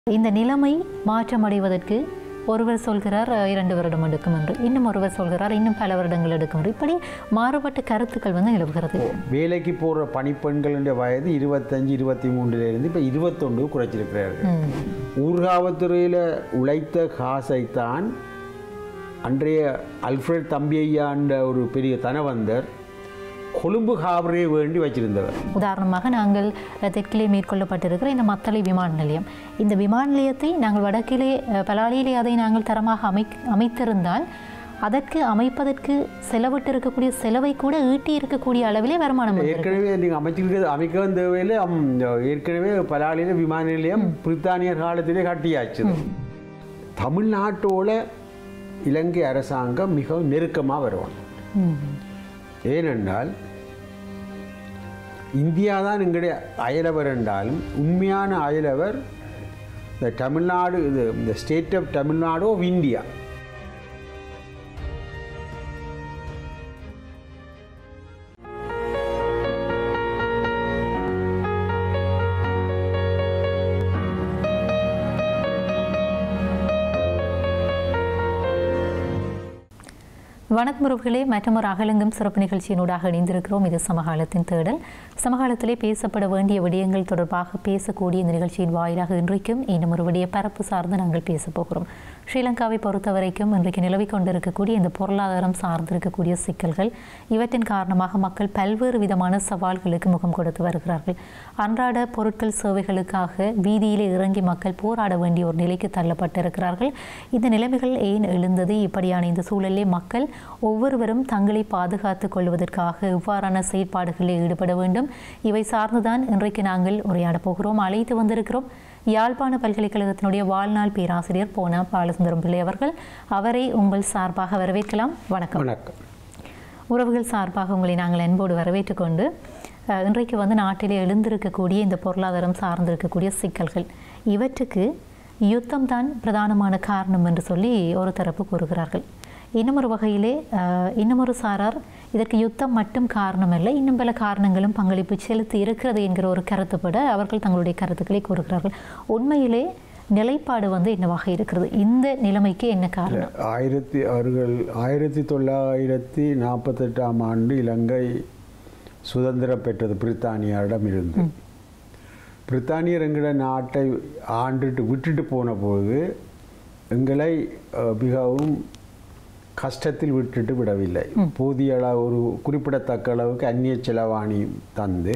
இந்த நிலைமை மாற்றமடைவதற்கு ஒருவர் சொல்கிறார் அஹ், இரண்டு வருடம் எடுக்கும் என்று இன்னும் ஒருவர் சொல்கிறார் இன்னும் பல வருடங்கள் எடுக்கும் என்று இப்படி மாறுபட்ட கருத்துக்கள் வந்து நிலவுகிறது வேலைக்கு போகிற பணிப்பெண்களுடைய வயது இருபத்தஞ்சு இருபத்தி மூன்றுலேருந்து இப்போ இருபத்தொண்டு குறைச்சிருக்கிறார்கள் ம். ஊர்காவத்துறையில் உழைத்த காசைத்தான் அன்றைய அல்ஃப்ரெட் தம்பியையாண்ட ஒரு பெரிய தனவந்தர் கொழும்பு காவரே வேண்டி வச்சிருந்தவர் உதாரணமாக நாங்கள் அஹ், தெற்கிலே மேற்கொள்ளப்பட்டிருக்கிற இந்த மத்தளை விமான நிலையம் இந்த விமான நிலையத்தை நாங்கள் வடக்கிலே அஹ், பலாலியிலே அதை நாங்கள் தரமாக அமை அமைத்திருந்தால் அதற்கு அமைப்பதற்கு செலவிட்டு இருக்கக்கூடிய செலவை கூட ஈட்டி இருக்கக்கூடிய அளவிலே வருமானம் வந்திருக்கு. ஏற்கனவே நீங்கள் அமைச்சிருக்கிறது அமைக்கவும் தேவையில்லை அம், ஏற்கனவே பலாலியில் விமான நிலையம் பிரித்தானியர் காலத்திலே கட்டியாச்சு தமிழ்நாட்டோட இலங்கை அரசாங்கம் மிகவும் நெருக்கமாக வருவாங்க ம். ஏனென்றால் இந்தியா தான் எங்களுடைய அயலவர் என்றாலும் உண்மையான அயலவர் இந்த தமிழ்நாடு இது இந்த state of Tamil Nadu of India வணக்கம் உறவுகளே மற்றொரு அகலங்கும் சிறப்பு நிகழ்ச்சியினூடாக இணைந்திருக்கிறோம் இது சமகாலத்தின் தேடல் சமகாலத்திலே பேசப்பட வேண்டிய விடயங்கள் தொடர்பாக பேசக்கூடிய இந்த நிகழ்ச்சியின் வாயிலாக இன்றைக்கும் இன்னும் ஒரு விடய பரப்பு சார்ந்து நாங்கள் பேசப் போகிறோம் ஸ்ரீலங்காவை பொறுத்தவரைக்கும் இன்றைக்கு நிலவிக் கொண்டிருக்கக்கூடிய இந்த பொருளாதாரம் சார்ந்திருக்கக்கூடிய சிக்கல்கள் இவற்றின் காரணமாக மக்கள் பல்வேறு விதமான சவால்களுக்கு முகம் கொடுத்து வருகிறார்கள் அன்றாட பொருட்கள் சேவைகளுக்காக வீதியிலே இறங்கி மக்கள் போராட வேண்டிய ஒரு நிலைக்கு தள்ளப்பட்டிருக்கிறார்கள் இந்த நிலைமைகள் ஏன் எழுந்தது இப்படியான இந்த சூழலிலே மக்கள் ஒவ்வொருவரும் தங்களை பாதுகாத்துக் கொள்வதற்காக இவ்வாறான செயற்பாடுகளில் ஈடுபட வேண்டும் இவை சார்ந்துதான் இன்றைக்கு நாங்கள் உரையாடப் போகிறோம் அழைத்து வந்திருக்கிறோம் யாழ்ப்பாண பல்கலைக்கழகத்தினுடைய வாழ்நாள் பேராசிரியர் போனா பாலசுந்தரம் பிள்ளை அவர்கள் அவரை உங்கள் சார்பாக வரவேற்கலாம் வணக்கம் வணக்கம் உறவுகள் சார்பாக உங்களை நாங்கள் அன்போடு வரவேற்றுக் கொண்டு அஹ், இன்றைக்கு வந்து நாட்டிலே எழுந்திருக்கக்கூடிய இந்த பொருளாதாரம் சார்ந்திருக்கக்கூடிய சிக்கல்கள் இவற்றுக்கு யுத்தம் தான் பிரதானமான காரணம் என்று சொல்லி ஒரு தரப்பு கூறுகிறார்கள் இன்னுமொரு வகையிலே அஹ், இன்னுமொரு சாரார் இதற்கு யுத்தம் மட்டும் காரணமல்ல இன்னும் பல காரணங்களும் பங்களிப்பு செலுத்தி இருக்கிறது என்கிற ஒரு கருத்துப்பட அவர்கள் தங்களுடைய கருத்துக்களை கூறுகிறார்கள் உண்மையிலே நிலைப்பாடு வந்து என்னவாக இருக்கிறது இந்த நிலைமைக்கு என்ன காரணம் ஆயிரத்தி அவர்கள் ஆயிரத்தி தொள்ளாயிரத்தி நாற்பத்தெட்டாம் ஆண்டு இலங்கை சுதந்திரம் பெற்றது பிரித்தானியரிடம் இருந்து பிரித்தானியர் எங்களை நாட்டை ஆண்டுட்டு விட்டுட்டு போன போது எங்களை அஹ், மிகவும் கஷ்டத்தில் விட்டுட்டு விடவில்லை போதிய அளவு ஒரு குறிப்பிடத்தக்க அளவுக்கு அந்நிய செலவாணி தந்து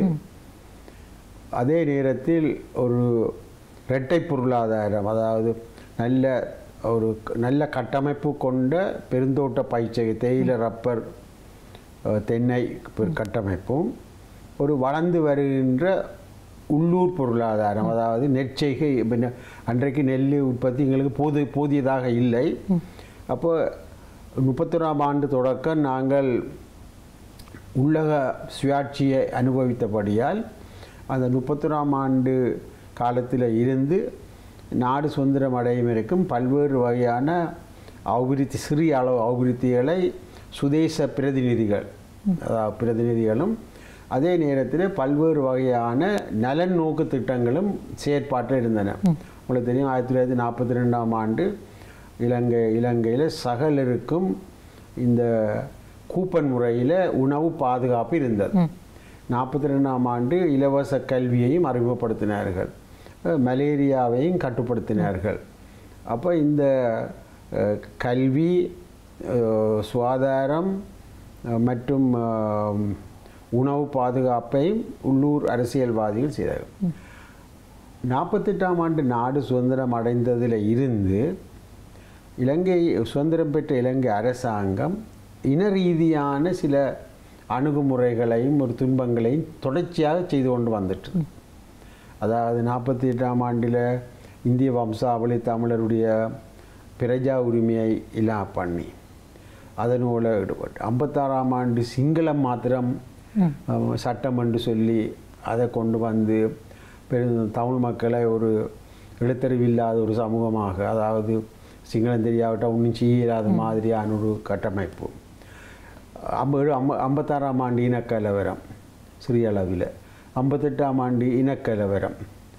அதே நேரத்தில் ஒரு இரட்டை பொருளாதாரம் அதாவது நல்ல ஒரு க- நல்ல கட்டமைப்பு கொண்ட பெருந்தோட்ட பயிற்சி தேயிலை ரப்பர் அஹ், தென்னை பெரு- கட்டமைப்பும் ஒரு வளர்ந்து வருகின்ற உள்ளூர் பொருளாதாரம் அதாவது நெற்செய்கை இப்ப நெ- அன்றைக்கு நெல் உற்பத்தி எங்களுக்கு போது போதியதாக இல்லை அப்போ முப்பத்தொராம் ஆண்டு தொடக்கம் நாங்கள் உள்ளக சுயாட்சியை அனுபவித்தபடியால் அந்த முப்பத்தொராம் ஆண்டு காலத்தில் இருந்து நாடு சுதந்திரம் அடையும் வரைக்கும் பல்வேறு வகையான அபிவிருத்தி சிறிய அளவு அபிவிருத்திகளை சுதேச பிரதிநிதிகள் அதாவது பிரதிநிதிகளும் அதே நேரத்தில் பல்வேறு வகையான நலன் நோக்கு திட்டங்களும் செயற்பாட்டில் இருந்தன உங்களுக்கு தெரியும் ஆயிரத்தி தொள்ளாயிரத்தி நாற்பத்தி ரெண்டாம் ஆண்டு இலங்கை இலங்கையில் சகலருக்கும் இந்த கூப்பன் முறையில் உணவு பாதுகாப்பு இருந்தது நாற்பத்தி ரெண்டாம் ஆண்டு இலவச கல்வியையும் அறிமுகப்படுத்தினார்கள் அஹ் மலேரியாவையும் கட்டுப்படுத்தினார்கள் அப்போ இந்த அஹ், கல்வி அஹ், சுகாதாரம் அஹ், மற்றும் அஹ், உணவு பாதுகாப்பையும் உள்ளூர் அரசியல்வாதிகள் செய்தார்கள் நாற்பத்தெட்டாம் ஆண்டு நாடு சுதந்திரம் அடைந்ததில் இருந்து இலங்கை சுதந்திரம் பெற்ற இலங்கை அரசாங்கம் இன ரீதியான சில அணுகுமுறைகளையும் ஒரு துன்பங்களையும் தொடர்ச்சியாக செய்து கொண்டு வந்துட்டு அதாவது நாற்பத்தி எட்டாம் ஆண்டில் இந்திய வம்சாவளி தமிழருடைய பிரஜா உரிமையை இல்லா பண்ணி அதனோட ஈடுபட்டு ஐம்பத்தாறாம் ஆண்டு சிங்களம் மாத்திரம் அஹ், சட்டம் என்று சொல்லி அதை கொண்டு வந்து பெரும் தமிழ் மக்களை ஒரு எழுத்தறிவில்லாத ஒரு சமூகமாக அதாவது சிங்களம் தெரியாவிட்டால் ஒன்றும் செய்யலாத மாதிரியான ஒரு கட்டமைப்பு ஐம்பது ஐம்ப ஐம்பத்தாறாம் ஆண்டு இனக்கலவரம் சிறிய அளவில் ஐம்பத்தெட்டாம் ஆண்டு இனக்கலவரம்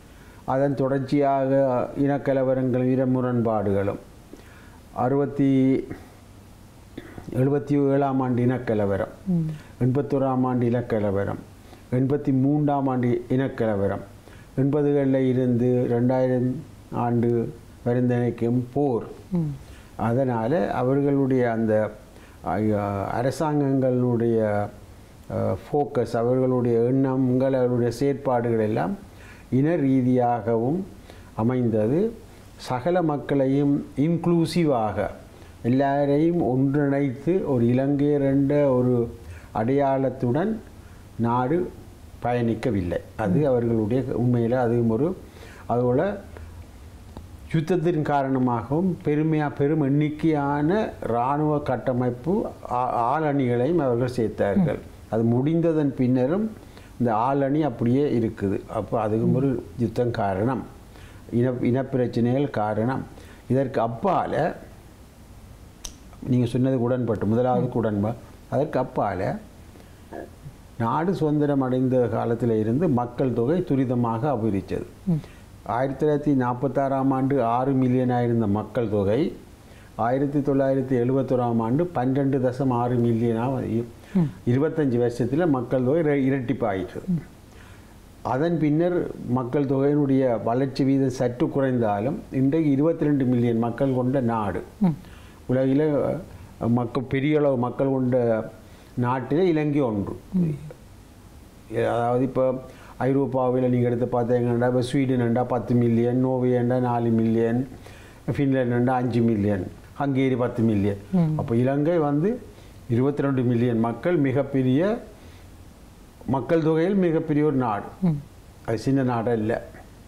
அதன் தொடர்ச்சியாக இனக்கலவரங்களும் இன முரண்பாடுகளும் அறுபத்தி எழுபத்தி ஏழாம் ஆண்டு இனக்கலவரம் எண்பத்தோராம் ஆண்டு இனக்கலவரம் எண்பத்தி மூன்றாம் ஆண்டு இனக்கலவரம் எண்பதுகளில் இருந்து ரெண்டாயிரம் ஆண்டு வருந்தனைக்கும் போர் அதனால் அவர்களுடைய அந்த அஹ், அரசாங்கங்களுடைய ஃபோக்கஸ் அவர்களுடைய எண்ணங்கள் அவர்களுடைய செயற்பாடுகள் எல்லாம் இன ரீதியாகவும் அமைந்தது சகல மக்களையும் இன்க்ளூசிவாக எல்லாரையும் ஒன்றிணைத்து ஒரு இலங்கையர் என்ற ஒரு அடையாளத்துடன் நாடு பயணிக்கவில்லை அது அவர்களுடைய உண்மையில் அதுவும் ஒரு அதோட யுத்தத்தின் காரணமாகவும் பெருமையாக பெரும் எண்ணிக்கையான இராணுவ கட்டமைப்பு ஆ- ஆளணிகளையும் அவர்கள் சேர்த்தார்கள் அது முடிந்ததன் பின்னரும் இந்த ஆளணி அப்படியே இருக்குது அப்போ அதுக்கும் ஒரு யுத்தம் காரணம் இன இனப்பிரச்சனைகள் காரணம் இதற்கு அப்பால் நீங்கள் சொன்னதுக்கு உடன்பட்டு முதலாவதுக்கு உடன்பா அதற்கு அப்பால் நாடு சுதந்திரம் அடைந்த காலத்தில் இருந்து மக்கள் தொகை துரிதமாக அபிவிரித்தது ஆயிரத்தி தொள்ளாயிரத்தி நாற்பத்தாறாம் ஆண்டு ஆறு மில்லியனாக இருந்த மக்கள் தொகை ஆயிரத்தி தொள்ளாயிரத்தி எழுபத்தோராம் ஆண்டு பன்னெண்டு தசம் ஆறு மில்லியனாக இருபத்தஞ்சி வருஷத்தில் மக்கள் தொகை இர- இரட்டிப்பாயிற்று அதன் பின்னர் மக்கள் தொகையினுடைய வளர்ச்சி வீதம் சற்று குறைந்தாலும் இன்றைக்கு இருபத்தி ரெண்டு மில்லியன் மக்கள் கொண்ட நாடு உலகில் மக்கள் பெரிய அளவு மக்கள் கொண்ட நாட்டில் இலங்கை ஒன்று அதாவது இப்போ ஐரோப்பாவில் நீங்கள் எடுத்து பார்த்தீங்கன்னா இப்போ ஸ்வீடன்டா பத்து மில்லியன் நோர்வேண்டா நாலு மில்லியன் ஃபின்லாண்டா அஞ்சு மில்லியன் ஹங்கேரி பத்து மில்லியன் அப்போ இலங்கை வந்து இருபத்தி ரெண்டு மில்லியன் மக்கள் மிகப்பெரிய மக்கள் தொகையில் மிகப்பெரிய ஒரு நாடு அது சின்ன நாடு இல்லை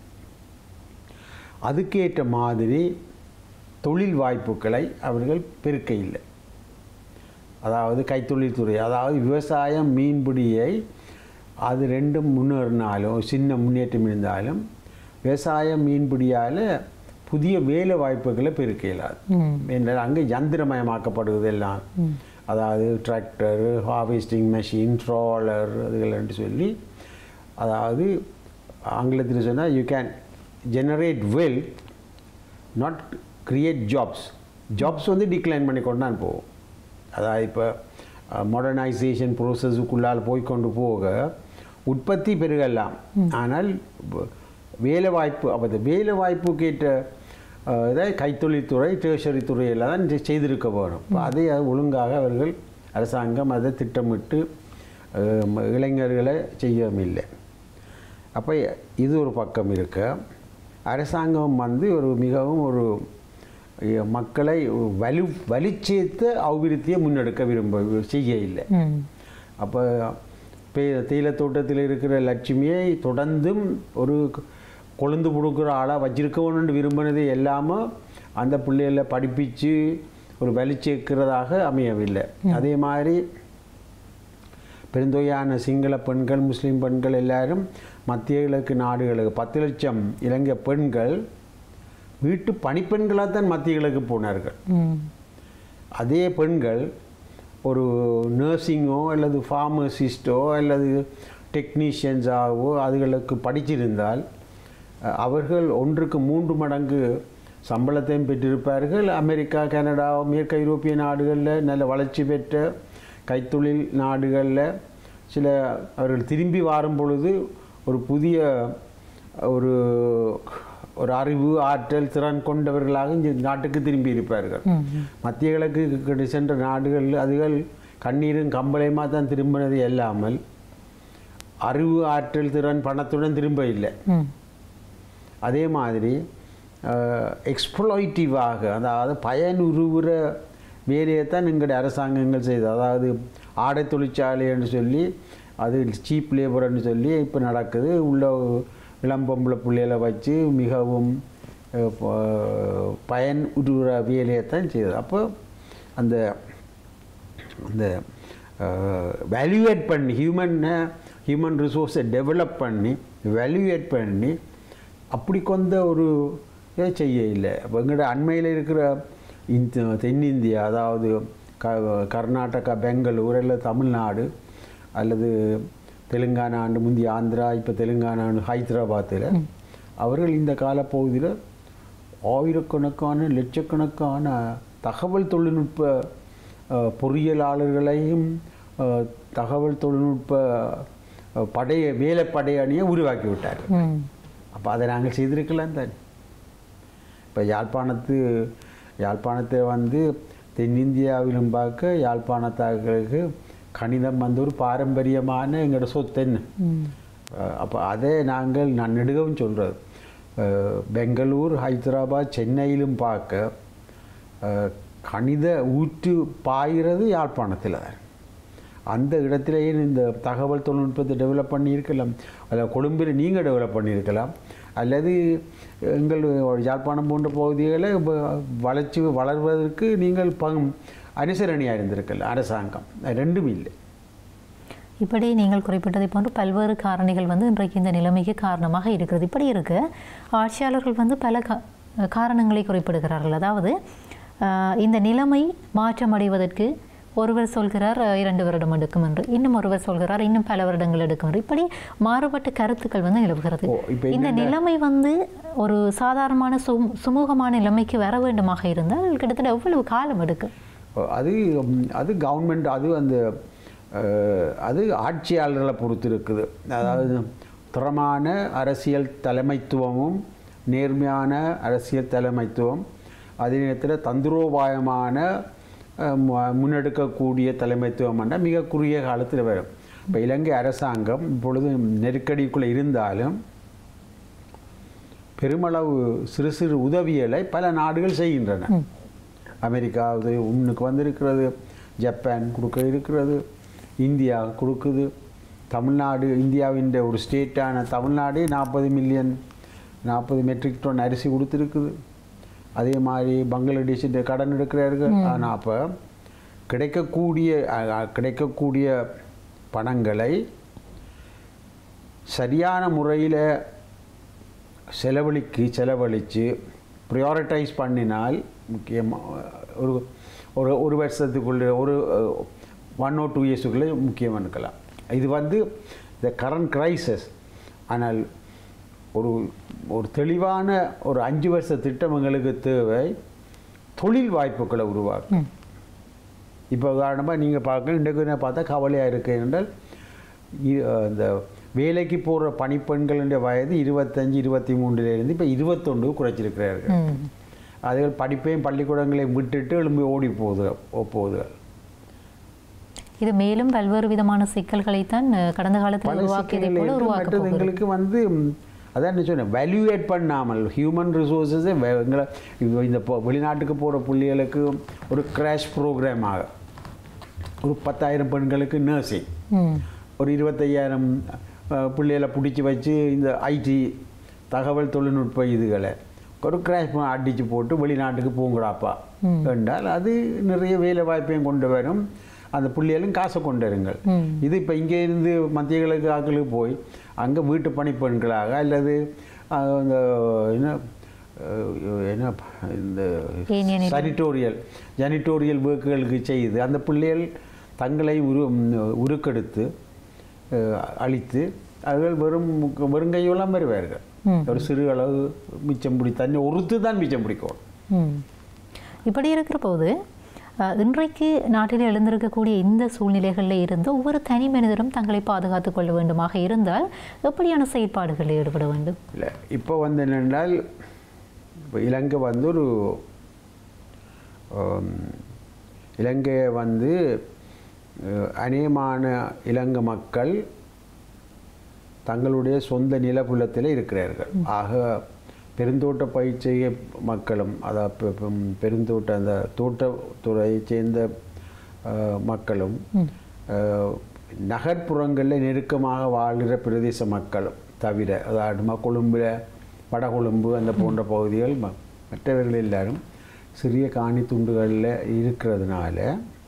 அதுக்கேற்ற மாதிரி தொழில் வாய்ப்புகளை அவர்கள் பெருக்க இல்லை அதாவது கைத்தொழில் துறை அதாவது விவசாயம் மீன்பிடியை அது ரெண்டும் முன்னேறினாலும் சின்ன முன்னேற்றம் இருந்தாலும் விவசாயம் மீன்பிடியால் புதிய வேலை வாய்ப்புகளை பெருக்க இயலாது என்றால் அங்கே யந்திரமயமாக்கப்படுவது எல்லாம் அதாவது டிராக்டர் ஹார்வெஸ்டிங் மெஷின் ட்ராலர் அதுகள் சொல்லி அதாவது ஆங்கிலத்தில் சொன்னால் you can generate wealth not create jobs jobs வந்து டிக்ளைன் பண்ணி கொண்டு தான் போகும் அதாவது இப்போ மாடர்னைசேஷன் ப்ரோசஸுக்குள்ளால் போய் கொண்டு போக உற்பத்தி பெருகலாம் ஆனால் வ- வேலை வாய்ப்பு அப்போ இந்த வேலை வாய்ப்புக்கேற்ற அஹ், இதை கைத்தொழில்துறை ட்ரெஷரி துறையில் தான் இது செய்திருக்க வேணும் அப்ப அதை ஒழுங்காக அவர்கள் அரசாங்கம் அதை திட்டமிட்டு அஹ், ம- இளைஞர்களை செய்யவில்லை அப்போ இது ஒரு பக்கம் இருக்க அரசாங்கம் வந்து ஒரு மிகவும் ஒரு அஹ், மக்களை வலு வலிச்சேர்த்த அபிவிருத்தியை முன்னெடுக்க விரும்ப செய்ய இல்லை அப்போ தேயிலை தோட்டத்தில் இருக்கிற லட்சுமியை தொடர்ந்தும் ஒரு கொழுந்து கொடுக்குற ஆளாக வச்சிருக்கணும்னு விரும்பினது எல்லாமல் அந்த பிள்ளைகளை படிப்பிச்சு ஒரு வலி சேர்க்கிறதாக அமையவில்லை அதே மாதிரி பெருந்தொகையான சிங்கள பெண்கள் முஸ்லீம் பெண்கள் எல்லாரும் மத்திய கிழக்கு நாடுகளுக்கு பத்து லட்சம் இலங்கை பெண்கள் வீட்டு பணிப்பெண்களாக தான் மத்திய கிழக்கு போனார்கள் அதே பெண்கள் ஒரு நர்சிங்கோ அல்லது ஃபார்மசிஸ்டோ அல்லது டெக்னீஷியன்ஸாகவோ அதுகளுக்கு படிச்சிருந்தால் அஹ், அவர்கள் ஒன்றுக்கு மூன்று மடங்கு சம்பளத்தையும் பெற்றிருப்பார்கள் அமெரிக்கா கனடா மேற்கு ஐரோப்பிய நாடுகளில் நல்ல வளர்ச்சி பெற்ற கைத்தொழில் நாடுகளில் சில அவர்கள் திரும்பி வரும் பொழுது ஒரு புதிய ஒரு ஒரு அறிவு ஆற்றல் திறன் கொண்டவர்களாக இந்த நாட்டுக்கு திரும்பி இருப்பார்கள் மத்திய கிழக்கு சென்ற நாடுகள் அதுகள் கண்ணீரும் கம்பளையுமா தான் திரும்பினது இல்லாமல் அறிவு ஆற்றல் திறன் பணத்துடன் திரும்ப இல்லை அதே மாதிரி எக்ஸ்ப்ளாய்டிவாக அதாவது பயனுறுவுற வேலையை தான் எங்களுடைய அரசாங்கங்கள் செய்தது அதாவது ஆடை தொழிற்சாலை என்று சொல்லி அது சீப் லேபர்னு சொல்லி இப்போ நடக்குது உள்ள இளம் பொம்பளை பிள்ளைகளை வச்சு மிகவும் அஹ், ப- பயன் உருவுற வேலையை தான் செய்தது அப்போ அந்த அந்த வேல்யூவேட் பண்ணி ஹியூமனை ஹியூமன் ரிசோர்ஸை டெவலப் பண்ணி வேல்யூவேட் பண்ணி அப்படி கொண்ட ஒரு இதை செய்ய இல்லை அப்போ எங்களோட அண்மையில் இருக்கிற இந்த தென்னிந்தியா அதாவது க கர்நாடகா பெங்களூர் அல்லது தமிழ்நாடு அல்லது தெலுங்கானா ஆண்டு முந்தைய ஆந்திரா இப்போ தெலுங்கானா ஹைதராபாத்தில் அவர்கள் இந்த காலப்பகுதியில் ஆயிரக்கணக்கான லட்சக்கணக்கான தகவல் தொழில்நுட்ப அஹ், பொறியியலாளர்களையும் அஹ், தகவல் தொழில்நுட்ப அஹ், படைய வேலைப்படை அணியை உருவாக்கி விட்டார்கள் ம் அப்போ அதை நாங்கள் செய்திருக்கலாம் தானே இப்போ யாழ்ப்பாணத்து யாழ்ப்பாணத்தை வந்து தென்னிந்தியாவிலும் பார்க்க யாழ்ப்பாணத்தார்களுக்கு கணிதம் வந்து ஒரு பாரம்பரியமான எங்களோட சொத்துன்னு ம் அப்போ அதை நாங்கள் நான் நெடுகவும் சொல்கிறது பெங்களூர் ஹைதராபாத் சென்னையிலும் பார்க்க அஹ், கணித ஊற்று பாய்கிறது யாழ்ப்பாணத்தில் தான் அந்த இடத்திலேயே இந்த தகவல் தொழில்நுட்பத்தை டெவலப் பண்ணியிருக்கலாம் அதில் கொழும்பில் நீங்கள் டெவலப் பண்ணியிருக்கலாம் அல்லது எங்கள் யாழ்ப்பாணம் போன்ற பகுதிகளை வ- வளர்ச்சி வளர்வதற்கு நீங்கள் பங் அனுசரணியாக இருந்திருக்கலாம் அரசாங்கம் அது ரெண்டும் இல்லை இப்படி நீங்கள் குறிப்பிட்டதை போன்று பல்வேறு காரணிகள் வந்து இன்றைக்கு இந்த நிலைமைக்கு காரணமாக இருக்கிறது இப்படி இருக்க ஆட்சியாளர்கள் வந்து பல கா- காரணங்களை குறிப்பிடுகிறார்கள் அதாவது ஆஹ், இந்த நிலைமை மாற்றமடைவதற்கு ஒருவர் சொல்கிறார் அஹ், இரண்டு வருடம் எடுக்கும் என்று இன்னும் ஒருவர் சொல்கிறார் இன்னும் பல வருடங்கள் எடுக்கும் என்று இப்படி மாறுபட்ட கருத்துக்கள் வந்து நிலவுகிறது ஓ, இப்ப இந்த நிலைமை வந்து ஒரு சாதாரணமான சுமு சுமூகமான நிலைமைக்கு வர வேண்டுமாக இருந்தால் கிட்டத்தட்ட எவ்வளவு காலம் எடுக்கும் அது ம், அது கவர்மெண்ட் அது அந்த அஹ், அது ஆட்சியாளர்களை பொறுத்து இருக்குது அதாவது திறமான அரசியல் தலைமைத்துவமும் நேர்மையான அரசியல் தலைமைத்துவம் அதே நேரத்தில் தந்திரோபாயமான அஹ், மு- முன்னெடுக்கக்கூடிய தலைமைத்துவம் என்றால் மிக குறுகிய காலத்தில் வரும் இப்போ இலங்கை அரசாங்கம் இப்பொழுது நெருக்கடிக்குள்ளே இருந்தாலும் பெருமளவு சிறு சிறு உதவிகளை பல நாடுகள் செய்கின்றன அமெரிக்கா இது உன்னுக்கு வந்திருக்கிறது ஜப்பான் கொடுக்க இருக்கிறது இந்தியா கொடுக்குது தமிழ்நாடு இந்தியாவின் ஒரு ஸ்டேட்டான தமிழ்நாடு நாற்பது மில்லியன் நாற்பது மெட்ரிக் டன் அரிசி கொடுத்துருக்குது அதே மாதிரி பங்களாதேஷின் கடன் எடுக்கிறார்கள் ஆனால் அப்போ கிடைக்கக்கூடிய அ- அ- கிடைக்கக்கூடிய பணங்களை சரியான முறையில் செலவழிக்கு செலவழித்து ப்ரியாரிட்டைஸ் பண்ணினால் முக்கியமாக ஒரு ஒரு ஒரு வருஷத்துக்குள்ளே ஒரு ஒன் ஓ டூ இயர்ஸுக்குள்ளே முக்கியமாக இருக்கலாம் இது வந்து இந்த கரண்ட் கிரைசஸ் ஆனால் ஒரு ஒரு தெளிவான ஒரு அஞ்சு வருஷ திட்டம் எங்களுக்கு தேவை தொழில் வாய்ப்புகளை உருவாக்கும் இப்போ உதாரணமாக நீங்கள் பார்க்க இன்றைக்கு என்ன பார்த்தா கவலையாக இருக்கு என்றால் இ- அந்த வேலைக்கு போகிற பணிப்பெண்களுடைய வயது இருபத்தஞ்சு இருபத்தி மூன்றுலேருந்து இப்போ இருபத்தொண்டு குறைச்சிருக்கிறார்கள் ம் அதுகள் படிப்பையும் பள்ளிக்கூடங்களையும் விட்டுட்டு எழும்பி ஓடி போகுது போகுது இது மேலும் பல்வேறு விதமான சிக்கல்களைத்தான் அஹ், கடந்த காலத்தில் பல உருவாக்கியதை சிக்கல்கள் போல இருக்கு. உருவாக்க மற்றது போகிறது எங்களுக்கு வந்து ம், அதான் என்ன சொன்னேன் வேல்யூவேட் பண்ணாமல் ஹியூமன் ரிசோர்ஸஸை எங்களை இப்போ இந்த பொ- வெளிநாட்டுக்கு போகிற புள்ளிகளுக்கு ஒரு கிராஷ் ப்ரோக்ராமாக ஒரு பத்தாயிரம் பெண்களுக்கு நர்சிங் ம் ஒரு இருபத்தையாயிரம் அஹ், பிள்ளைகளை பிடிச்சி வச்சு இந்த ஐடி தகவல் தொழில்நுட்ப இதுகளை ஒரு கிராஷ் அடித்து போட்டு வெளிநாட்டுக்கு போங்கடாப்பா என்றால் அது நிறைய வேலை வாய்ப்பையும் கொண்டு வரும் அந்த பிள்ளைகளும் காசை கொண்டு வருங்கள் ம். இது இப்போ இங்கே இருந்து மத்திய கிழக்கு ஆக்களுக்கு போய் அங்கே வீட்டு பணிப்பெண்களாக அல்லது அஹ், இந்த என்ன அஹ், என்ன இந்த ஏனியன் இது. சனிட்டோரியல் ஜனிட்டோரியல் ஒர்க்குகளுக்கு செய்து அந்த பிள்ளைகள் தங்களை உரு ம், உருக்கெடுத்து அஹ், அழித்து அவர்கள் வெறும் முக்க- வெறுங்கையெல்லாம் வருவார்கள் ம். ஒரு சிறு அளவு மிச்சம் பிடி தண்ணி ஒருத்து தான் மிச்சம் பிடிக்கும் ம். இப்படி இருக்கிற போது அஹ், இன்றைக்கு நாட்டில் எழுந்திருக்கக்கூடிய இந்த சூழ்நிலைகளில் இருந்து ஒவ்வொரு தனி மனிதரும் தங்களை பாதுகாத்துக் கொள்ள வேண்டுமாக இருந்தால் எப்படியான செயற்பாடுகளில் ஈடுபட வேண்டும் இல்லை இப்போ வந்து என்னென்றால் இப்போ இலங்கை வந்து ஒரு ஆம், இலங்கையை வந்து அஹ், அநேகமான இலங்கை மக்கள் தங்களுடைய சொந்த நிலப்புலத்தில் இருக்கிறார்கள் ஆக பெருந்தோட்ட பயிற்சிய மக்களும் அதாவது பெ- பெ- பெருந்தோட்ட அந்த தோட்டத்துறையைச் சேர்ந்த அஹ், மக்களும் அஹ், நகர்ப்புறங்களில் நெருக்கமாக வாழ்கிற பிரதேச மக்களும் தவிர அதாவது கொழும்புல வடகொழும்பு அந்த போன்ற பகுதிகள் ம- மற்றவர்கள் எல்லாரும் சிறிய காணி துண்டுகளில் இருக்கிறதுனால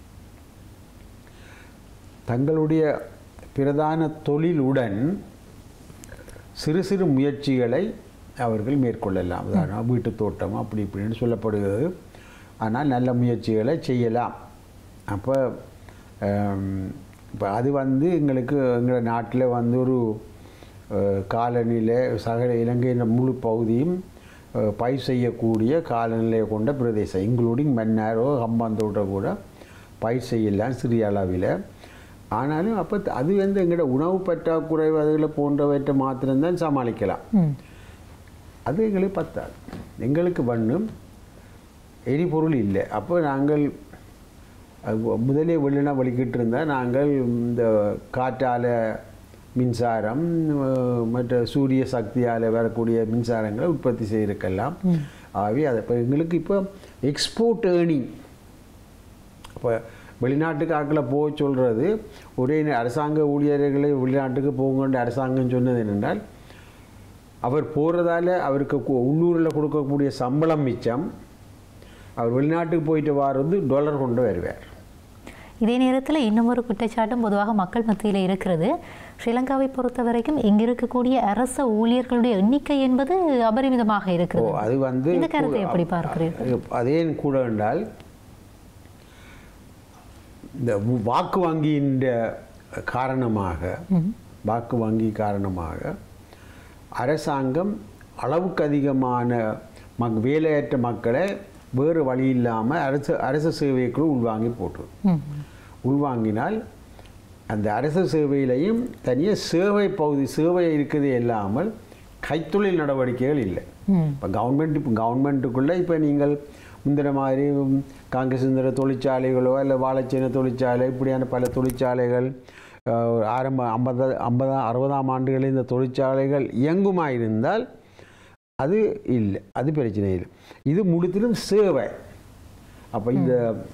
தங்களுடைய பிரதான தொழிலுடன் சிறு சிறு முயற்சிகளை அவர்கள் மேற்கொள்ளலாம் உதாரணம் வீட்டு தோட்டம் அப்படி இப்படின்னு சொல்லப்படுகிறது ஆனால் நல்ல முயற்சிகளை செய்யலாம் அப்போ இப்போ அது வந்து எங்களுக்கு எங்கள் நாட்டில் வந்து ஒரு அஹ், காலநிலை சகல இலங்கையின் முழு பகுதியும் அஹ், பயிர் செய்யக்கூடிய காலநிலையை கொண்ட பிரதேசம் இன்க்ளூடிங் மன்னாரோ ஹம்பாந்தோட்டை கூட பயிர் செய்யலாம் சிறிய அளவில் ஆனாலும் அப்போ அது வந்து எங்களோட உணவு பற்றாக்குறை அதுகளை போன்றவற்றை மாத்திரம்தான் சமாளிக்கலாம் ம் அது எங்களுக்கு பத்தாது எங்களுக்கு பண்ணும் எரிபொருள் இல்லை அப்போ நாங்கள் அது முதலே வெளினா வலிக்கிட்டு இருந்தால் நாங்கள் இந்த காற்றால மின்சாரம் அஹ், மற்ற சூரிய சக்தியால் வரக்கூடிய மின்சாரங்களை உற்பத்தி செய்திருக்கலாம் ஆகவே அதை இப்போ எங்களுக்கு இப்போ எக்ஸ்போர்ட் ஏர்னிங் இப்போ வெளிநாட்டுக்கு ஆக்களை போக சொல்கிறது ஒரே நே- அரசாங்க ஊழியர்களை வெளிநாட்டுக்கு போங்கன்ற அரசாங்கம் சொன்னது என்னென்றால் அவர் போகிறதால அவருக்கு கு- உள்ளூரில் கொடுக்கக்கூடிய சம்பளம் மிச்சம் அவர் வெளிநாட்டுக்கு போயிட்டு வாரது டாலர் கொண்டு வருவார் இதே நேரத்தில் இன்னும் ஒரு குற்றச்சாட்டும் பொதுவாக மக்கள் மத்தியில் இருக்கிறது ஸ்ரீலங்காவை பொறுத்த வரைக்கும் இங்கு இருக்கக்கூடிய அரச ஊழியர்களுடைய எண்ணிக்கை என்பது அபரிமிதமாக ஓ இருக்கிறது அது வந்து இந்த கருத்தை எப்படி பார்க்கிறீர்கள் அதே கூட என்றால் இந்த வாக்கு வங்கியின் காரணமாக வாக்கு வங்கி காரணமாக அரசாங்கம் அளவுக்கு அதிகமான மக் வேலையற்ற மக்களை வேறு வழி இல்லாமல் அரசு அரசு சேவைக்குள் உள்வாங்கி போட்டு ம் உள்வாங்கினால் அந்த அரசு சேவையிலையும் தனியாக சேவை பகுதி சேவை இருக்குது இல்லாமல் கைத்தொழில் நடவடிக்கைகள் இல்லை ம் இப்போ கவர்மெண்ட் இப்போ கவர்மெண்ட்டுக்குள்ளே இப்போ நீங்கள் முந்தின மாதிரி ம், காங்கிரஸ் இந்த தொழிற்சாலைகளோ இல்லை வாழைச்சேன தொழிற்சாலை இப்படியான பல தொழிற்சாலைகள் அஹ், ஆரம்ப ஐம்பது ஐம்பதாம் அறுபதாம் ஆண்டுகளில் இந்த தொழிற்சாலைகள் இயங்குமாயிருந்தால் அது இல்லை அது பிரச்சனை இல்லை இது முழுத்திலும் சேவை அப்போ இந்த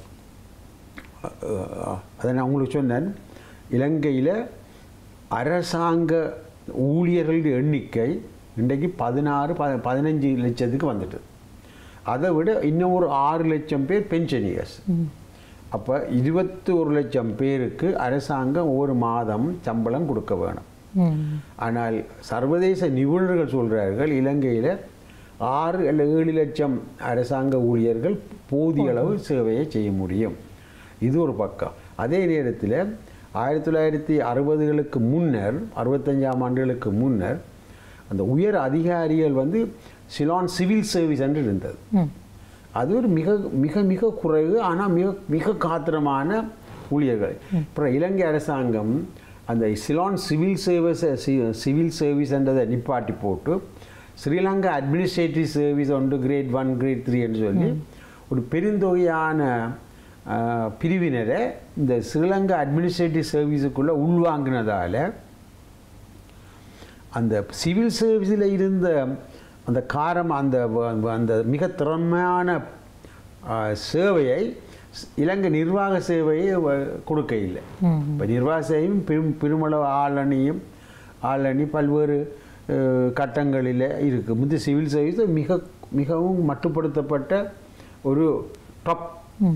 அஹ், அதை நான் உங்களுக்கு சொன்னேன் இலங்கையில் அரசாங்க ஊழியர்களுடைய எண்ணிக்கை இன்றைக்கு பதினாறு ப பதினஞ்சு லட்சத்துக்கு வந்துட்டு அதை விட இன்னும் ஒரு ஆறு லட்சம் பேர் பென்ஷனியர்ஸ் அப்போ இருபத்தி ஒரு லட்சம் பேருக்கு அரசாங்கம் ஒரு மாதம் சம்பளம் கொடுக்க வேணும் ம் ஆனால் சர்வதேச நிபுணர்கள் சொல்கிறார்கள் இலங்கையில் ஆறு அல்ல ஏழு லட்சம் அரசாங்க ஊழியர்கள் போதிய அளவு சேவையை செய்ய முடியும் இது ஒரு பக்கம் அதே நேரத்தில் ஆயிரத்தி தொள்ளாயிரத்தி அறுபதுகளுக்கு முன்னர் அறுபத்தஞ்சாம் ஆண்டுகளுக்கு முன்னர் அந்த உயர் அதிகாரிகள் வந்து சிலான் சிவில் சர்வீஸ் என்று இருந்தது ம் அது ஒரு மிக மிக மிக குறைவு ஆனால் மிக மிக காத்திரமான ஊழியர்கள் அப்புறம் இலங்கை அரசாங்கம் அந்த சிலான் சிவில் சர்வீஸ் சிவில் சர்வீஸ்ன்றதை நிப்பாட்டி போட்டு ஸ்ரீலங்கா அட்மினிஸ்ட்ரேட்டிவ் சர்வீஸ் ஒன்று கிரேட் ஒன் கிரேட் த்ரீ என்று சொல்லி ஒரு பெருந்தொகையான ஆஹ், பிரிவினரை இந்த ஸ்ரீலங்கா அட்மினிஸ்ட்ரேட்டிவ் சர்வீஸுக்குள்ளே உள்வாங்கினதால அந்த சிவில் சர்வீஸில் இருந்த அந்த காரம் அந்த வ- அந்த மிக திறமையான ஆ, சேவையை ஸ்- இலங்கை நிர்வாக சேவையை வ- கொடுக்க இல்லை ம் இப்போ நிர்வாக சேவையும் பெரும் பெருமளவு ஆளணியும் ஆளணி பல்வேறு அஹ், கட்டங்களில் இருக்குது முந்தைய சிவில் சர்வீஸ் மிக மிகவும் மட்டுப்படுத்தப்பட்ட ஒரு டாப்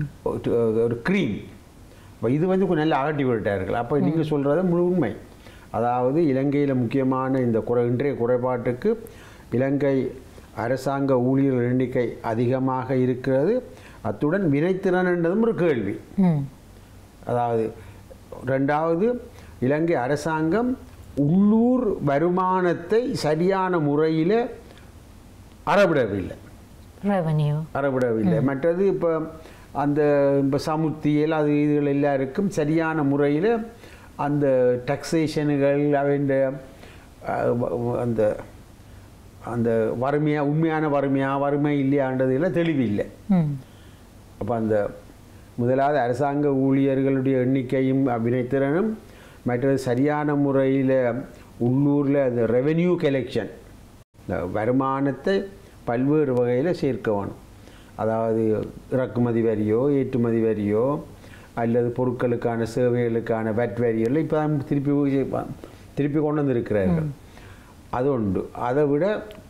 ஒரு க்ரீம் இப்போ இது வந்து கொஞ்சம் நல்லா அகட்டி விட்டார்கள் அப்போ நீங்கள் சொல்கிறது முழு உண்மை அதாவது இலங்கையில் முக்கியமான இந்த குறை இன்றைய குறைபாட்டுக்கு இலங்கை அரசாங்க ஊழியர்கள் எண்ணிக்கை அதிகமாக இருக்கிறது அத்துடன் வினைத்திறன் என்றதும் ஒரு கேள்வி ம் அதாவது ரெண்டாவது இலங்கை அரசாங்கம் உள்ளூர் வருமானத்தை சரியான முறையில் அறவிடவில்லை ரெவன்யூ அறவிடவில்லை மற்றது இப்போ அந்த இப்போ சமுர்த்தியல் அது இதுகள் எல்லாருக்கும் சரியான முறையில் அந்த டக்ஸேஷனுகள் அவன்ற அஹ், வ- வ- அந்த அந்த வறுமையா உண்மையான வறுமையா வறுமை இல்லையான்றதுல தெளிவில்லை ம் அப்போ அந்த முதலாவது அரசாங்க ஊழியர்களுடைய எண்ணிக்கையும் வினைத்திறனும் மற்றது சரியான முறையில் உள்ளூரில் அந்த ரெவென்யூ கலெக்ஷன் இந்த வருமானத்தை பல்வேறு வகையில் சேர்க்க வேணும் அதாவது இறக்குமதி வரியோ ஏற்றுமதி வரியோ அல்லது பொருட்களுக்கான சேவைகளுக்கான வட் வரிகள் இப்போ தான் திருப்பி திருப்பி கொண்டு வந்திருக்கிறார்கள் அது உண்டு அதை விட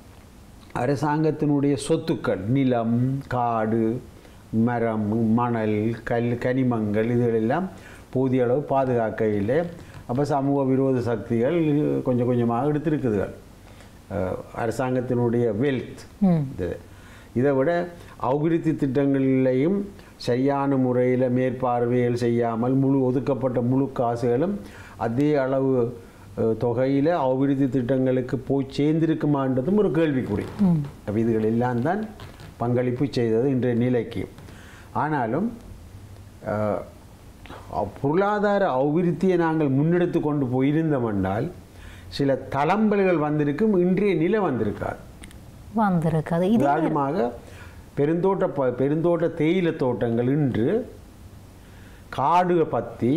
அரசாங்கத்தினுடைய சொத்துக்கள் நிலம் காடு மரம் மணல் கல் கனிமங்கள் இதுகளெல்லாம் போதிய அளவு பாதுகாக்கையில் அப்போ சமூக விரோத சக்திகள் கொஞ்சம் கொஞ்சமாக எடுத்திருக்குதுகள் அஹ், அரசாங்கத்தினுடைய வெல்த் ம் இது இதை விட அபிவிருத்தி திட்டங்களிலையும் சரியான முறையில் மேற்பார்வைகள் செய்யாமல் முழு ஒதுக்கப்பட்ட முழு காசுகளும் அதே அளவு தொகையில் அபிவிருத்தி திட்டங்களுக்கு போய் சேர்ந்திருக்குமான்றதும் ஒரு கேள்விக்குறி அப்ப இதுகள் எல்லாம் தான் பங்களிப்பு செய்தது இன்றைய நிலைக்கு ஆனாலும் அஹ், அப்- பொருளாதார அபிவிருத்தியை நாங்கள் முன்னெடுத்து கொண்டு போயிருந்தோம் என்றால் சில தளம்பல்கள் வந்திருக்கும் இன்றைய நிலை வந்திருக்காது வந்திருக்காது இது உதாரணமாக பெருந்தோட்ட ப- பெருந்தோட்ட தேயிலை தோட்டங்கள் இன்று காடுக பற்றி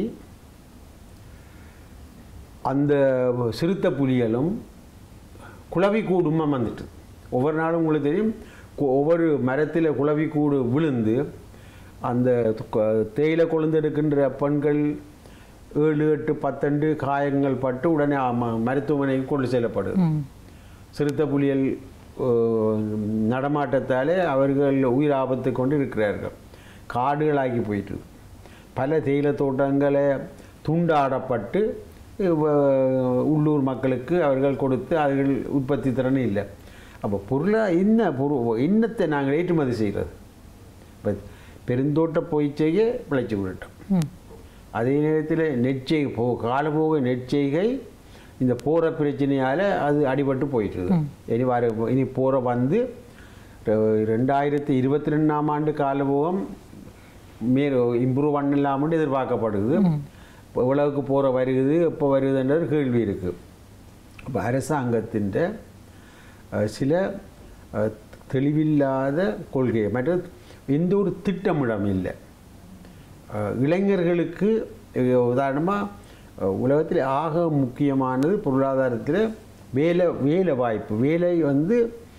அந்த சிறுத்தை புலிகளும் குளவி கூடுமா வந்துட்டு ஒவ்வொரு நாளும் உங்களுக்கு தெரியும் கு- ஒவ்வொரு மரத்தில் குளவி கூடு விழுந்து அந்த கு- தேயிலை கொழுந்து எடுக்கின்ற பெண்கள் ஏழு எட்டு பத்தண்டு காயங்கள் பட்டு உடனே ம- மருத்துவமனைக்கு கொண்டு செல்லப்படுது ம். சிறுத்தை புலிகள் அஹ், நடமாட்டத்தாலே அவர்கள் உயிர் ஆபத்து கொண்டு இருக்கிறார்கள் காடுகளாகி போயிட்டு பல தேயிலை தோட்டங்களை துண்டாடப்பட்டு அஹ், உள்ளூர் மக்களுக்கு அவர்கள் கொடுத்து அவர்கள் உற்பத்தி திறன் இல்லை அப்போ பொருளை என்ன பொருள் இன்னத்தை நாங்கள் ஏற்றுமதி செய்கிறது இப்போ பெருந்தோட்ட பொய்ச்செய்கை விளைச்சி விட்டுட்டோம் ம். அதே நேரத்தில் நெற்செய்கை போ காலபோக நெற்செய்கை இந்த போகிற பிரச்சனையால் அது அடிபட்டு போயிட்டுது இனி வர இனி போகிற வந்து ரெ- ரெண்டாயிரத்தி இருபத்தி ரெண்டாம் ஆண்டு காலபோகம் மே இம்ப்ரூவ் பண்ணலாம்னு எதிர்பார்க்கப்படுது இப்போ எவ்வளவுக்கு போகிற வருகுது எப்போ வருகுதுன்றது கேள்வி இருக்குது அப்போ அரசாங்கத்தின் அஹ், சில அஹ், தெளிவில்லாத கொள்கை மற்ற எந்த ஒரு திட்டமிடம் இல்லை அஹ், இளைஞர்களுக்கு உதாரணமாக உலகத்தில் ஆக முக்கியமானது பொருளாதாரத்தில் வேலை வேலை வாய்ப்பு வேலை வந்து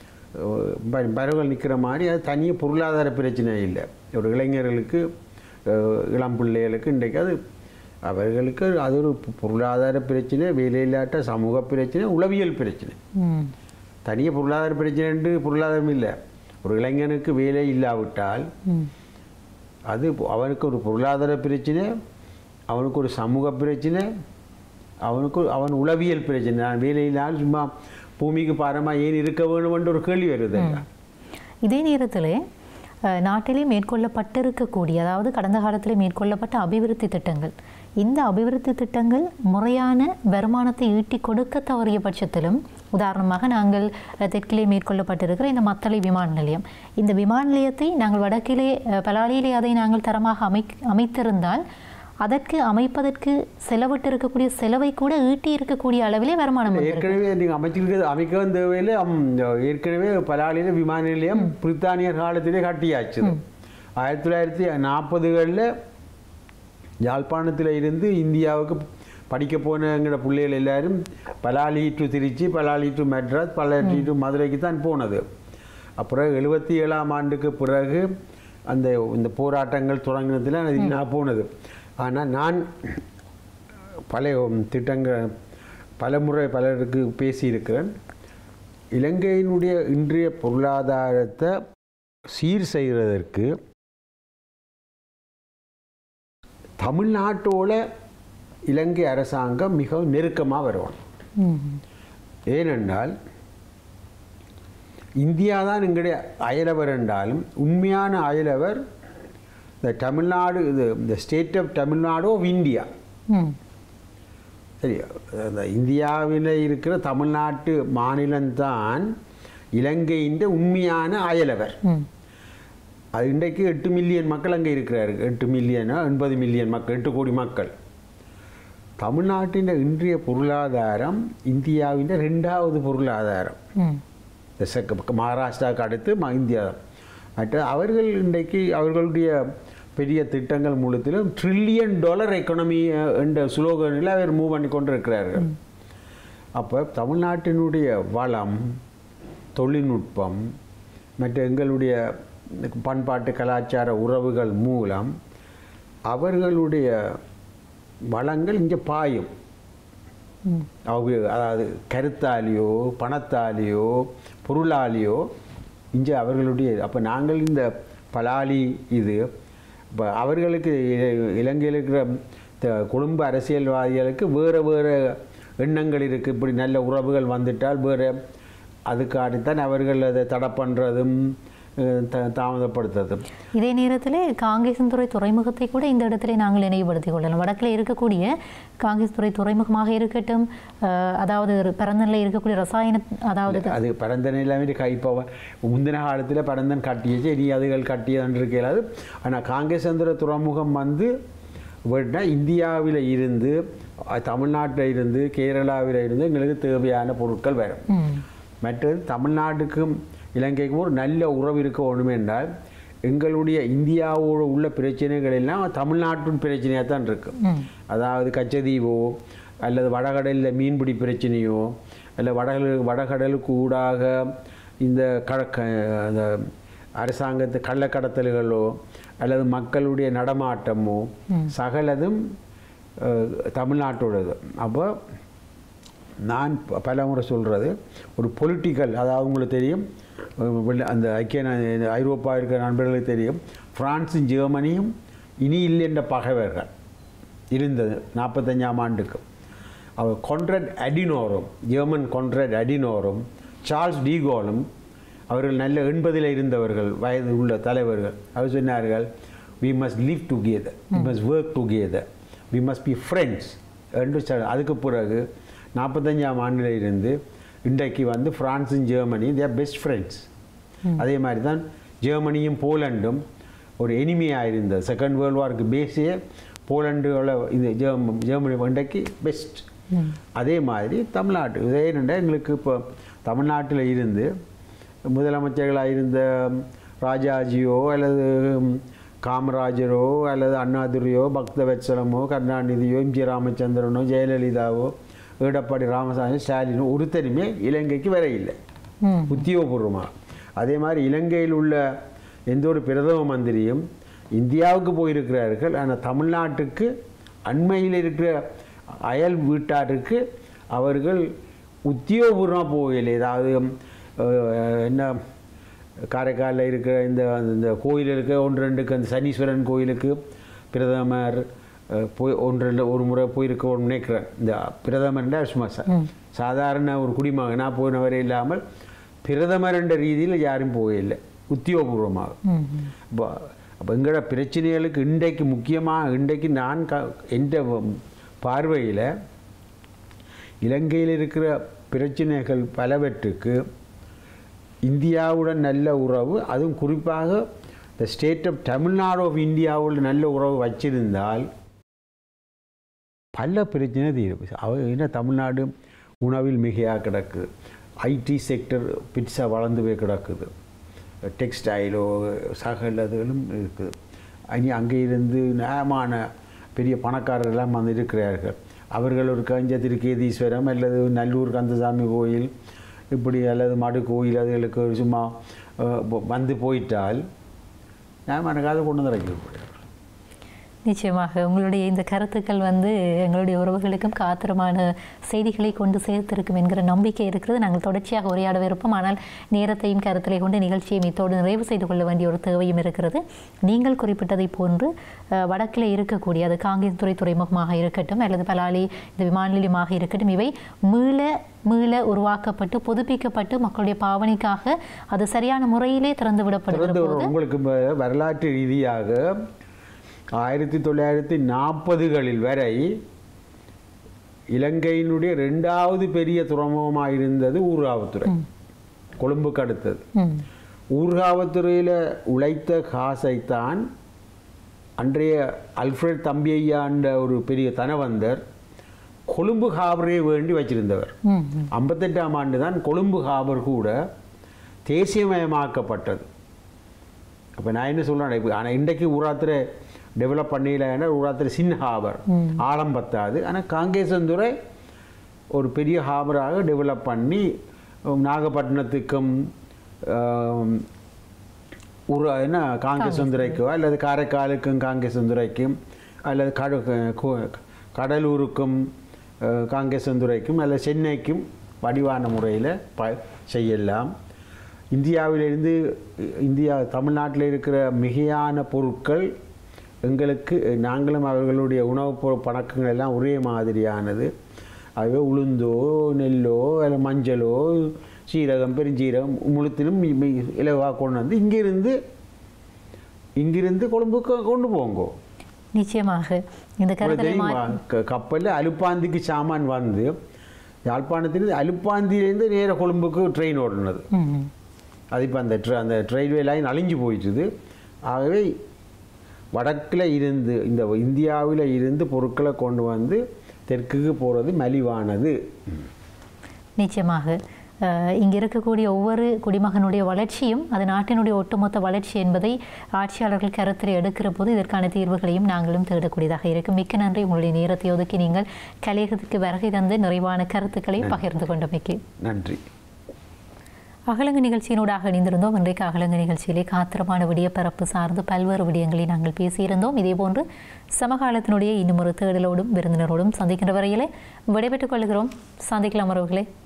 அஹ், பரவல் நிற்கிற மாதிரி அது தனியாக பொருளாதார பிரச்சனை இல்லை ஒரு இளைஞர்களுக்கு அஹ், இளம் பிள்ளைகளுக்கு இன்றைக்கு அது அவர்களுக்கு அது ஒரு பொருளாதார பிரச்சனை வேலையில்லாட்ட சமூக பிரச்சனை உளவியல் பிரச்சனை ம். தனியாக பொருளாதார பிரச்சனை பொருளாதாரம் இல்லை ஒரு இளைஞனுக்கு வேலை இல்லாவிட்டால் ம். அது அவனுக்கு ஒரு பொருளாதார பிரச்சனை அவனுக்கு ஒரு சமூக பிரச்சனை அவனுக்கு ஒரு- அவன் உளவியல் பிரச்சனை நான் வேலையினால் சும்மா பூமிக்கு பாரமாக ஏன் இருக்க வேணுமென்ற ஒரு கேள்வி வருது இதே நேரத்தில் அஹ், நாட்டிலே மேற்கொள்ளப்பட்டிருக்கக்கூடிய அதாவது கடந்த காலத்தில் மேற்கொள்ளப்பட்ட அபிவிருத்தி திட்டங்கள் இந்த அபிவிருத்தி திட்டங்கள் முறையான வருமானத்தை ஈட்டி கொடுக்க தவறிய பட்சத்திலும் உதாரணமாக நாங்கள் அஹ், தெற்கிலே மேற்கொள்ளப்பட்டிருக்கிற இந்த மத்தளை விமான நிலையம் இந்த விமான நிலையத்தை நாங்கள் வடக்கிலே அஹ், பலாலியிலே அதை நாங்கள் தரமாக அமை அமைத்திருந்தால் அதற்கு அமைப்பதற்கு செலவிட்டு இருக்கக்கூடிய செலவை கூட ஈட்டி இருக்கக்கூடிய அளவிலே வருமானம் வந்திருக்கு. ஏற்கனவே நீங்கள் அமைச்சிருக்கிறது அமைக்கவும் தேவையில்லை அம், ஏற்கனவே பலாலியில் விமான நிலையம் பிரித்தானியர் காலத்திலே கட்டியாச்சு ஆயிரத்தி தொள்ளாயிரத்தி நாற்பதுகளில் யாழ்ப்பாணத்தில் இருந்து இந்தியாவுக்கு படிக்க போன எங்களோட பிள்ளைகள் எல்லாரும் Palali to Tiruchi Palali to Madras Palali to மதுரைக்கு தான் போனது அப்புறம் எழுபத்தி ஏழாம் ஆண்டுக்கு பிறகு அந்த இந்த போராட்டங்கள் தொடங்கினதில் அது நான் போனது ஆனால் நான் பல திட்டங்கள் பலமுறை பலருக்கு பேசியிருக்கிறேன் இலங்கையினுடைய இன்றைய பொருளாதாரத்தை சீர் செய்கிறதற்கு தமிழ்நாட்டோட இலங்கை அரசாங்கம் மிகவும் நெருக்கமாக வருவான் ம். ஏனென்றால் இந்தியா தான் எங்களுடைய அயலவர் என்றாலும் உண்மையான அயலவர் இந்த தமிழ்நாடு இது இந்த state of Tamil Nadu of India ம். சரி அந்த இந்தியாவில் இருக்கிற தமிழ்நாட்டு மாநிலம்தான் இலங்கையின் உண்மையான அயலவர் ம். அது இன்றைக்கு எட்டு மில்லியன் மக்கள் அங்கே இருக்கிறாரு எட்டு மில்லியனா எண்பது மில்லியன் மக்கள் எட்டு கோடி மக்கள் தமிழ்நாட்டின் இன்றைய பொருளாதாரம் இந்தியாவின் ரெண்டாவது பொருளாதாரம் ம். இந்த செக்க- மகாராஷ்டிராவுக்கு அடுத்து ம- இந்தியா தான். மற்ற அவர்கள் இன்றைக்கு அவர்களுடைய பெரிய திட்டங்கள் மூலத்திலும் ட்ரில்லியன் டாலர் எக்கனமி என்ற சுலோகனில் அவர் மூவ் பண்ணி கொண்டு இருக்கிறார்கள் அப்போ தமிழ்நாட்டினுடைய வளம் தொழில்நுட்பம் மற்ற எங்களுடைய பண்பாட்டு கலாச்சார உறவுகள் மூலம் அவர்களுடைய வளங்கள் இங்கே பாயும் ம். அவங்க அதாவது கருத்தாலேயோ பணத்தாலேயோ பொருளாலேயோ இங்கே அவர்களுடைய அப்போ நாங்கள் இந்த பலாலி இது இப்போ அவர்களுக்கு இ- இலங்கையில் இருக்கிற த- குடும்ப அரசியல்வாதிகளுக்கு வேறு வேறு எண்ணங்கள் இருக்குது இப்படி நல்ல உறவுகள் வந்துட்டால் வேறு அதுக்காகத்தான் அவர்கள் அதை தடை பண்ணுறதும் அஹ், த- தாமதப்படுத்துறது இதே நேரத்தில் காங்கேசன்துறை துறைமுகத்தை கூட இந்த இடத்துல நாங்கள் நினைவுபடுத்திக் கொள்ளலாம் வடக்கில் இருக்கக்கூடிய காங்கேசன்துறை துறைமுகமாக இருக்கட்டும் அஹ், அதாவது ஒரு பரந்தனில் இருக்கக்கூடிய ரசாயன அதாவது அது பரந்தன் எல்லாமே க- இப்போ முந்தின காலத்தில் பரந்தன் கட்டியச்சு இனி அதுகள் கட்டியதுன்னு இருக்காது ஆனால் காங்கேசந்திர துறைமுகம் வந்து எப்படின்னா இந்தியாவில் இருந்து அஹ், தமிழ்நாட்டில் இருந்து கேரளாவில் இருந்து எங்களுக்கு தேவையான பொருட்கள் வரும் ம், மற்றது தமிழ்நாட்டுக்கும் இலங்கைக்கும் ஒரு நல்ல உறவு இருக்க ஒன்றுமே என்றால் எங்களுடைய இந்தியாவோடு உள்ள பிரச்சனைகள் எல்லாம் தமிழ்நாட்டின் பிரச்சனையாக தான் இருக்கு ம். அதாவது கச்சதீவோ அல்லது வடகடலில் மீன்பிடி பிரச்சனையோ அல்ல வடகடல் வடகடலுக்கு ஊடாக இந்த கடக்க அந்த அரசாங்கத்து கள்ளக்கடத்தல்களோ அல்லது மக்களுடைய நடமாட்டமோ சகலதும் அஹ், தமிழ்நாட்டோடது அப்போ நான் ப- பலமுறை சொல்கிறது ஒரு பொலிட்டிக்கல் அதாவது உங்களுக்கு தெரியும் அஹ் வெளி- அந்த ஐக்கிய நா- ஐரோப்பா இருக்கிற நண்பர்களுக்கு தெரியும் பிரான்ஸும் ஜெர்மனியும் இனி இல்லை என்ற பகைவர்கள் இருந்தது நாற்பத்தஞ்சாம் ஆண்டுக்கு அவர் கொன்ரட் அடினோரும் ஜெர்மன் கொன்ரட் அடினோரும் சார்ல்ஸ் டீகோலும் அவர்கள் நல்ல எண்பதில் இருந்தவர்கள் வயது உள்ள தலைவர்கள் அவர் சொன்னார்கள் we must live together we must work together we must be friends என்று சொ- அதுக்கு பிறகு நாற்பத்தஞ்சாம் ஆண்டில் இருந்து இன்றைக்கு வந்து பிரான்ஸும் ஜெர்மனி தேர் பெஸ்ட் ஃப்ரெண்ட்ஸ் அதே மாதிரி தான் ஜெர்மனியும் போலண்டும் ஒரு எனிமியாக இருந்தது செகண்ட் வேர்ல்டு வார்க்கு பேஸே போலண்டோட இது ஜெர்ம ஜெர்மனி இன்றைக்கு பெஸ்ட் அதே மாதிரி தமிழ்நாட்டு இதே என்னென்னா எங்களுக்கு இப்போ தமிழ்நாட்டில் இருந்து முதலமைச்சர்களாக இருந்த ராஜாஜியோ அல்லது காமராஜரோ அல்லது அண்ணாதுரையோ பக்தவத்சலமோ கருணாநிதியோ எம்ஜி ராமச்சந்திரனோ ஜெயலலிதாவோ எடப்பாடி ராமசாமி ஸ்டாலினோ ஒருத்தருமே இலங்கைக்கு வர இல்லை ம். உத்தியோகபூர்வமாக அதே மாதிரி இலங்கையில் உள்ள எந்த ஒரு பிரதம மந்திரியும் இந்தியாவுக்கு போயிருக்கிறார்கள் ஆனால் தமிழ்நாட்டுக்கு அண்மையில் இருக்கிற அயல் வீட்டாருக்கு அவர்கள் உத்தியோகபூர்வமாக போகலை ஏதாவது அஹ், என்ன காரைக்காலில் இருக்கிற இந்த இந்த கோயிலுக்கு ஒன்று ரெண்டுக்கு அந்த சனீஸ்வரன் கோயிலுக்கு பிரதமர் அஹ், போய் ஒன்று ரெண்டு ஒரு முறை போயிருக்கோம்னு நினைக்கிறேன் இந்த பிரதமர்ன்ற சும்மா சா- சாதாரண ஒரு குடிமகனாக போன வரை இல்லாமல் பிரதமர் என்ற ரீதியில் யாரும் போகலை உத்தியோகபூர்வமாக ம், ம். அப்போ அப்போ எங்களோட பிரச்சனைகளுக்கு இன்றைக்கு முக்கியமாக இன்றைக்கு நான் க எந்த பார்வையில் இலங்கையில் இருக்கிற பிரச்சனைகள் பலவற்றுக்கு இந்தியாவுடன் நல்ல உறவு அதுவும் குறிப்பாக the state of Tamil Nadu of இந்தியாவோட நல்ல உறவு வச்சிருந்தால் பல பிரச்சனை தீரும் அவ என்ன தமிழ்நாடு உணவில் மிகையாக கிடக்குது ஐடி செக்டர் பிட்ஸாக வளர்ந்து போய் கிடக்குது டெக்ஸ்டைலோ சகல இதுகளும் இருக்குது இனி அங்கே இருந்து நியாயமான பெரிய பணக்காரர்கள்லாம் வந்து இருக்கிறார்கள் அவர்கள் ஒரு கஞ்ச திருக்கேதீஸ்வரம் அல்லது நல்லூர் கந்தசாமி கோயில் இப்படி அல்லது மடு கோயில் அதுகளுக்கு ஒரு சும்மா அஹ், வந்து போயிட்டால் நியாயமான காதை கொண்டு வந்து இறக்கி நிச்சயமாக உங்களுடைய இந்த கருத்துக்கள் வந்து எங்களுடைய உறவுகளுக்கும் காத்திரமான செய்திகளை கொண்டு சேர்த்திருக்கும் என்கிற நம்பிக்கை இருக்கிறது நாங்கள் தொடர்ச்சியாக உரையாடவிருப்போம் ஆனால் நேரத்தையும் கருத்திலே கொண்டு நிகழ்ச்சியை இத்தோடு நிறைவு செய்து கொள்ள வேண்டிய ஒரு தேவையும் இருக்கிறது நீங்கள் குறிப்பிட்டதை போன்று அஹ், வடக்கிலே இருக்கக்கூடிய அது காங்கேயத்துறை துறைமுகமாக இருக்கட்டும் அல்லது பலாலி இந்த விமான நிலையமாக இருக்கட்டும் இவை மீள மீள உருவாக்கப்பட்டு புதுப்பிக்கப்பட்டு மக்களுடைய பாவனைக்காக அது சரியான முறையிலே திறந்து விடப்படுகிற திறந்து போது உங்களுக்கு வ- வரலாற்று ரீதியாக ஆயிரத்தி தொள்ளாயிரத்தி நாற்பதுகளில் வரை இலங்கையினுடைய ரெண்டாவது பெரிய துறைமுகமாக இருந்தது ஊர்காவத்துறை கொழும்புக்கு அடுத்தது ம் ஊர்காவத்துறையில் உழைத்த காசைத்தான் அன்றைய அல்ஃபிரட் தம்பி ஐயான்ற ஒரு பெரிய தனவந்தர் கொழும்பு ஹாபரை வேண்டி வச்சிருந்தவர் ம் ம் ஐம்பத்தெட்டாம் ஆண்டு தான் கொழும்பு ஹாபர் கூட தேசியமயமாக்கப்பட்டது அப்போ நான் என்ன சொல்கிறேன் இப்போ ஆனால் இன்றைக்கு ஊராத்திர டெவலப் பண்ணிடலன்னா ஊராத்திர சின்ன ஹாபர் ஆழம் பத்தாது ஆனால் காங்கேசந்துறை ஒரு பெரிய ஹாபராக டெவலப் பண்ணி உம், நாகப்பட்டினத்துக்கும் ஆம், ஒரு என்ன காங்கேசந்துறைக்கோ அல்லது காரைக்காலுக்கும் காங்கேசந்துறைக்கும் அல்லது கடு கு- கடலூருக்கும் அஹ், காங்கேசந்துறைக்கும் அல்லது சென்னைக்கும் வடிவான முறையில் ப செய்யலாம் இந்தியாவிலிருந்து இந்தியா தமிழ்நாட்டில் இருக்கிற மிகையான பொருட்கள் எங்களுக்கு நாங்களும் அவர்களுடைய உணவுப் பொருள் பழக்கங்கள் எல்லாம் ஒரே மாதிரியானது ஆகவே உளுந்தோ நெல்லோ அல்ல மஞ்சளோ சீரகம் பெருஞ்சீரகம் முழுத்திலும் இலவாக கொண்டு வந்து இங்கிருந்து இங்கிருந்து கொழும்புக்கு கொண்டு போங்கோ நிச்சயமாக இந்த உங்களுக்கு கருத்தலை மா தெரியுமா க- கப்பல்ல அலுப்பாந்திக்கு சாமான் வந்து யாழ்ப்பாணத்திலிருந்து அலுப்பாந்தியிலேருந்து நேர கொழும்புக்கு ட்ரெயின் ஓடுனது ம். அது இப்போ அந்த ட்ர அந்த ரயில்வே லைன் அழிஞ்சு போயிட்டுது ஆகவே வடக்கில் இருந்து இந்த இந்தியாவில் இருந்து பொருட்களை கொண்டு வந்து தெற்குக்கு போகிறது மலிவானது நிச்சயமாக அஹ், இங்கு இருக்கக்கூடிய ஒவ்வொரு குடிமகனுடைய வளர்ச்சியும் அது நாட்டினுடைய ஒட்டுமொத்த வளர்ச்சி என்பதை ஆட்சியாளர்கள் கருத்தில் எடுக்கிற போது இதற்கான தீர்வுகளையும் நாங்களும் தேடக்கூடியதாக இருக்கும் மிக்க நன்றி உங்களுடைய நேரத்தை ஒதுக்கி நீங்கள் கலையகத்துக்கு வருகை தந்து நிறைவான கருத்துக்களையும் பகிர்ந்து கொண்டமைக்கு நன்றி அகலங்கு நிகழ்ச்சியினூடாக இணைந்திருந்தோம் இன்றைக்கு அகலங்கு நிகழ்ச்சியிலே காத்திரமான விடியப்பரப்பு சார்ந்து பல்வேறு விடயங்களை நாங்கள் பேசியிருந்தோம் இதேபோன்று சமகாலத்தினுடைய இன்னும் ஒரு தேடலோடும் விருந்தினரோடும் சந்திக்கின்ற வரையிலே விடைபெற்றுக் கொள்கிறோம் சந்திக்கலாம் உறவுகளே